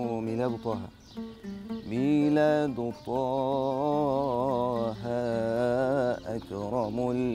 اسمه ميلاد طه ميلاد طه أكرم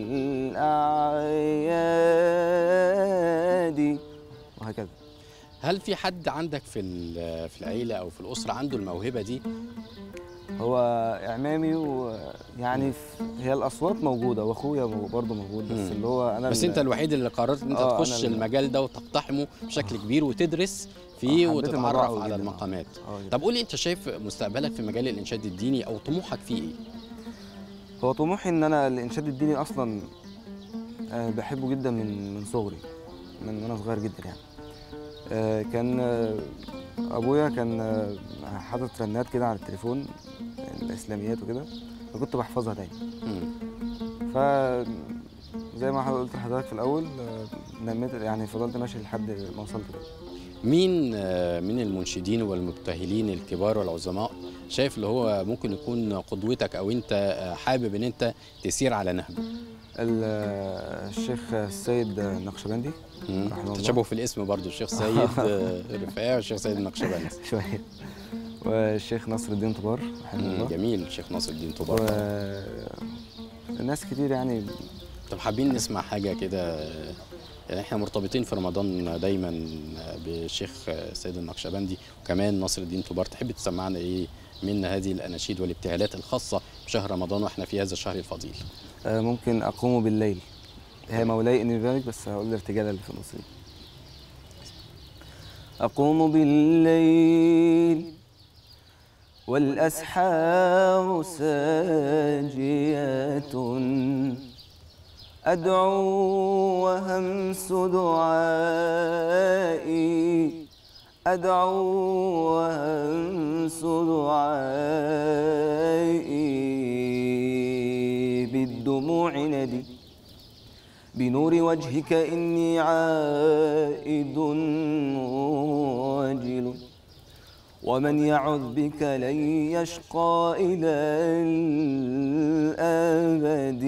الأعياد وهكذا هل في حد عندك في ال- في العيله او في الاسره عنده الموهبه دي هو إعمامي ويعني ف- هي الأصوات موجودة وأخويا مو- برضه موجود بس مم. اللي هو أنا بس ال- انت الوحيد اللي قررت ان انت آه، أنا تخش ال- المجال ده وتقتحمه بشكل كبير وتدرس آه، فيه حبيت الموضوع وتتعرف أوي على جداً. المقامات آه جداً. طب قولي انت شايف مستقبلك في مجال الانشاد الديني او طموحك فيه ايه هو طموحي ان انا الانشاد الديني اصلا آه، بحبه جدا من من صغري من وانا صغير جدا يعني آه، كان آه، ابويا كان آه، حاطط رنات كده على التليفون الاسلاميات وكده فكنت بحفظها دايما مم. ف زي ما قلت لحضرتك في الاول آه، نميت يعني فضلت ماشي لحد ما وصلت كده مين آه، من المنشدين والمبتهلين الكبار والعظماء شايف اللي هو ممكن يكون قدوتك او انت آه، حابب ان انت تسير على نهجه ال- آه، الشيخ السيد النقشبندي مم. رحمه الله. تشابه في الاسم برضو الشيخ سيد آه، الرفاعي والشيخ سيد النقشبندي شويه والشيخ نصر الدين طبار رحمه مم، الله جميل الشيخ ناصر الدين و طبار ناس كتير يعني طب حابين نسمع حاجة كده يعني احنا مرتبطين في رمضان دايما بالشيخ سيد النقشبندي وكمان ناصر الدين طوبار تحب تسمعنا ايه من هذه الاناشيد والابتهالات الخاصة بشهر رمضان واحنا في هذا الشهر الفضيل آه، ممكن اقوم بالليل هي مولاي اني ذلك بس هقول الارتجال اللي في النص دي اقوم بالليل والأسحار ساجية أدعو وهمس دعائي أدعو وهمس دعائي بالدموع ندي بنور وجهك إني عائد واجل ومن يعذ بك لن يشقى إلى الأبد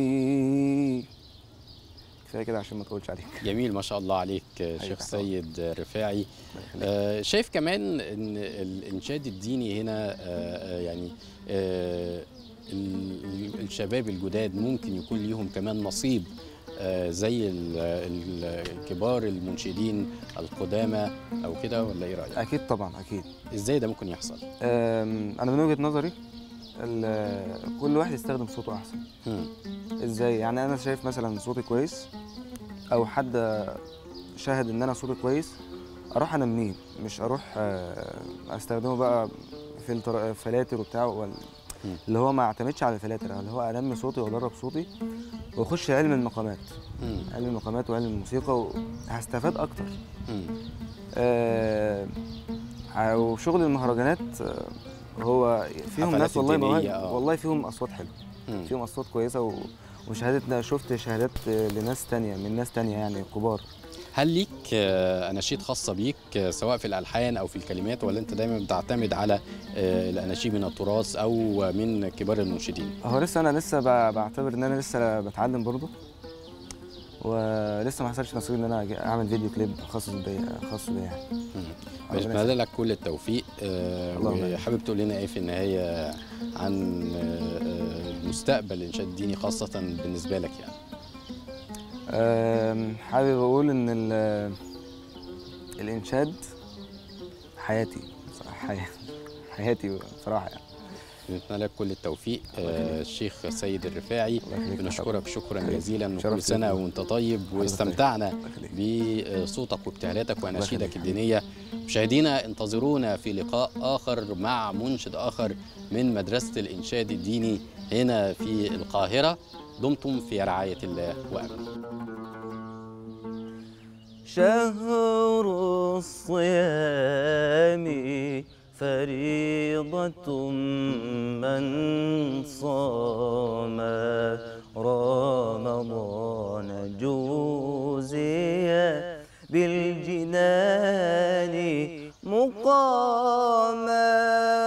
كفاية كده عشان ما تقولش عليك جميل ما شاء الله عليك شيخ حبيبي. سيد رفاعي آه، شايف كمان ان الانشاد الديني هنا آه، آه، يعني آه، ال- ال- الشباب الجداد ممكن يكون ليهم كمان نصيب آه، زي ال- ال- الكبار المنشدين القدامى او كده ولا ايه رايك؟ اكيد طبعا اكيد ازاي ده ممكن يحصل؟ أم، انا من وجهه نظري ال- كل واحد يستخدم صوته احسن مم. ازاي يعني انا شايف مثلا صوتي كويس او حد شاهد ان انا صوتي كويس اروح انميه مش اروح آه، استخدمه بقى فلتر فلاتر وبتاع وال- مم. اللي هو ما اعتمدش على الفلاتر اللي هو انمي صوتي وادرب صوتي واخش علم المقامات مم. علم المقامات وعلم الموسيقى وهستفاد اكتر مم. آه، وشغل المهرجانات آه، هو فيهم حفلات ناس والله الدينية، مواهب آه. والله فيهم اصوات حلوه مم. فيهم اصوات كويسه و... وشهادتنا شفت شهادات آه، لناس تانية من ناس تانية يعني كبار هل ليك آه، اناشيد خاصه بيك آه، سواء في الالحان او في الكلمات ولا انت دايما بتعتمد على آه، الاناشيد من التراث او من كبار المنشدين؟ هو لسه انا لسه ب... بعتبر ان انا لسه بتعلم برضه ولسه ما حصلش نصيب ان انا أجي اعمل فيديو كليب خاص بيا خاص بيا يعني مم. ربنا بتمنى لك كل التوفيق آه، اللهم آمين. وحابب تقول لنا ايه في النهايه عن آه، آه، المستقبل الانشاد الديني خاصه بالنسبه لك يعني أم، حابب اقول ان ال... الانشاد حياتي بصراحه حياتي حياتي بصراحه يعني بنتمنى لك كل التوفيق آه، الشيخ سيد الرفاعي الله يخليك. بنشكرك شكرا حبيبي. جزيلا وكل شرف سنه ليك. وانت طيب واستمتعنا الله يخليك. بصوتك وابتهالاتك واناشيدك يخليك. الدينيه مشاهدينا انتظرونا في لقاء اخر مع منشد اخر من مدرسه الانشاد الديني هنا في القاهره دمتم في رعايه الله وامنه شهر الصيام فريضة من صام رمضان جوزي بالجنان مقاما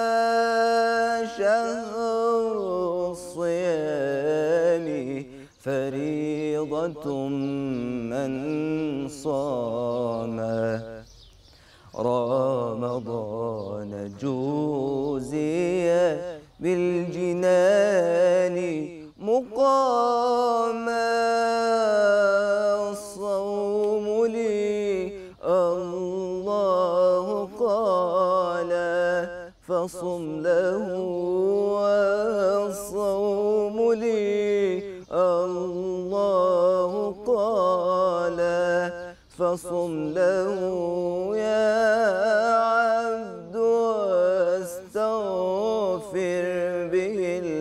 شهر الصيام فريضة من صام رمضان جوزي بالجنان مقاما الصوم لي الله قال فصم له والصوم لي الله قال فصم له يا عبد واستغفر به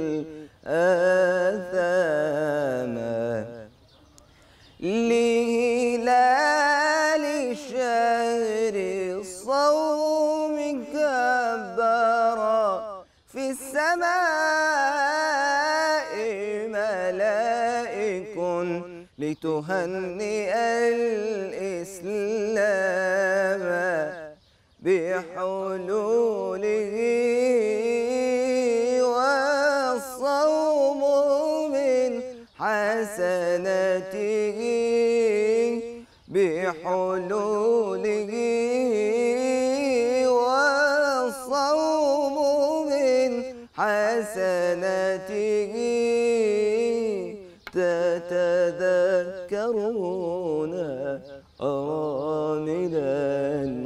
الآثام لهلال شهر الصوم كبرا في السماء ملائك لتهنئ الإسلام بحلوله والصوم من حسناته بحلوله والصوم من حسناته تتذكرون أرامل